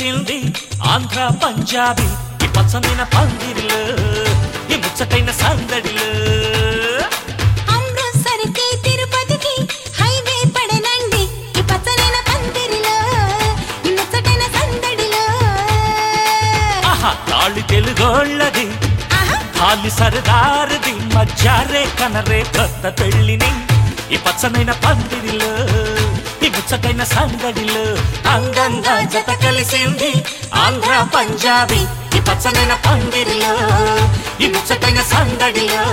కలిసింది ఆంధ్ర పంజాబీ ఈ పచ్చనైన పందిరిలో ఈ ముచ్చటైన సందడిలో అమృత్సర్కి తిరుపతికి హైవే పడనండి ఈ పచ్చనైన పందిరిలో ఈ ముచ్చటైన సందడిలో ఆహా తాళి తెలుగోళ్ళది ఆహా ఖాళీ సరదారది మధ్యారే కనరే కొత్త పెళ్ళిని ఈ పచ్చనైన పందిరిలో ఈ ముచ్చటైన సందడిలో అందంగా జత కలిసింది ఆంధ్ర పంజాబీ ఈ పచ్చనైన పందిరిలో ఈ ముచ్చటైన సందడిలో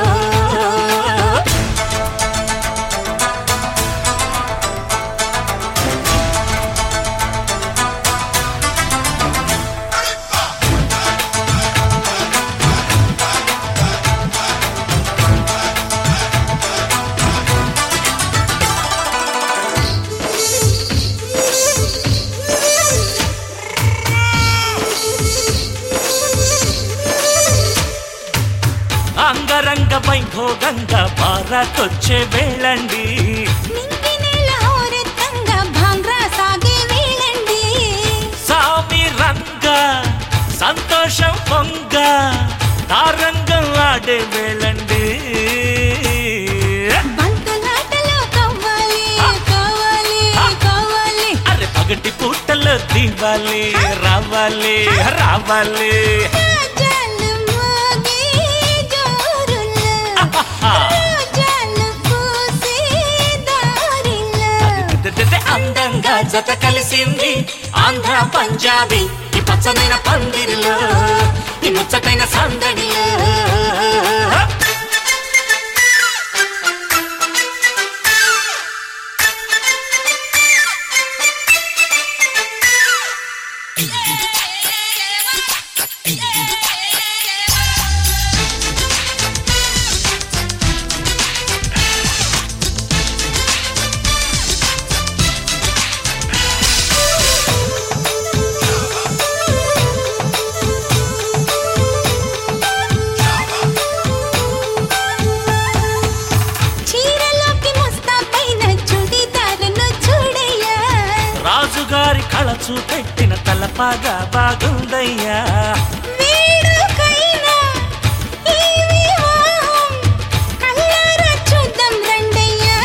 అంగరంగ వైభోగంగా భారతొచ్చే వేళండి నింగి నేల హోరెత్తంగా భాంగ్రా సాగే వేళండి సామి రంగ సంతోషం పొంగ తారంగం ఆడే వేళండి బంతులాటలో కవ్వాలి కావాలి కావాలి అరే పగటి పూటలో దివాలి రావాలి రావాలి రాజాలు మోగే జోరులో రాజాలు పూసే దారిలో అందంగా జత కలిసింది ఆంధ్ర పంజాబీ ఈ పచ్చనైన పందిరిలో ఈ ముచ్చటైన సందడిలో చీరలోకి ముస్తాబైన చుడిదారును చూడయ్యా రాజుగారి కళ చూపెట్టిన తలపాగా బాగుందయ్యా వేడుకైనా ఈ వివాహం కళ్ళారా చూద్దాం రండయ్యా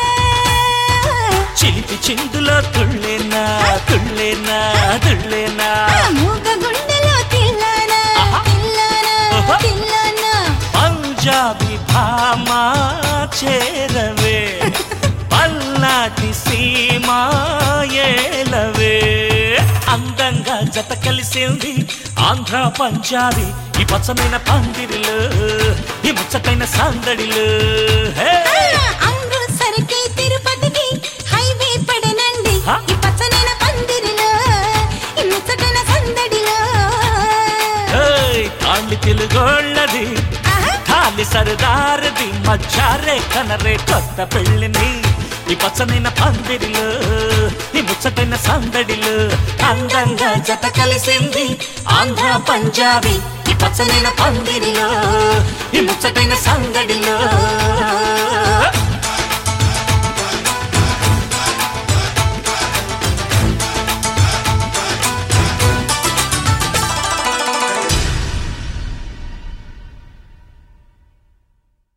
చిలిపి చిందులో తుళ్ళేనా తుళ్ళేనా తుళ్ళేనా ఆ మూగ గుండెలో తిల్లానా ఆహా. తిల్లానా ఆహా. తిల్లానా పంజాబీ భామా చేరవే పల్నాటి సీమా ఏలవే అందంగా జత కలిసింది ఆంధ్ర పంజాబీ ఈ పచ్చనైన పందిరిలో ఈ ముచ్చటైన సందడిలో హే! అమృత్సర్కి తిరుపతికి హైవే పడనండి హా? ఈ పచ్చనైన పందిరిలో ఈ ముచ్చటైన సందడిలో ఏయ్, కాళ్ళు తెలుగోళ్ళది ఆహా ఖాళీ సరదారది మధ్యారే కనరే కొత్త పెళ్ళిని ఈ పచ్చనైన పందిరిలో ఈ ముచ్చటైన సందడిలో అందంగా జత కలిసింది ఆంధ్ర పంజాబీ ఈ పచ్చనైన పందిరిలో ఈ ముచ్చటైన సందడిలో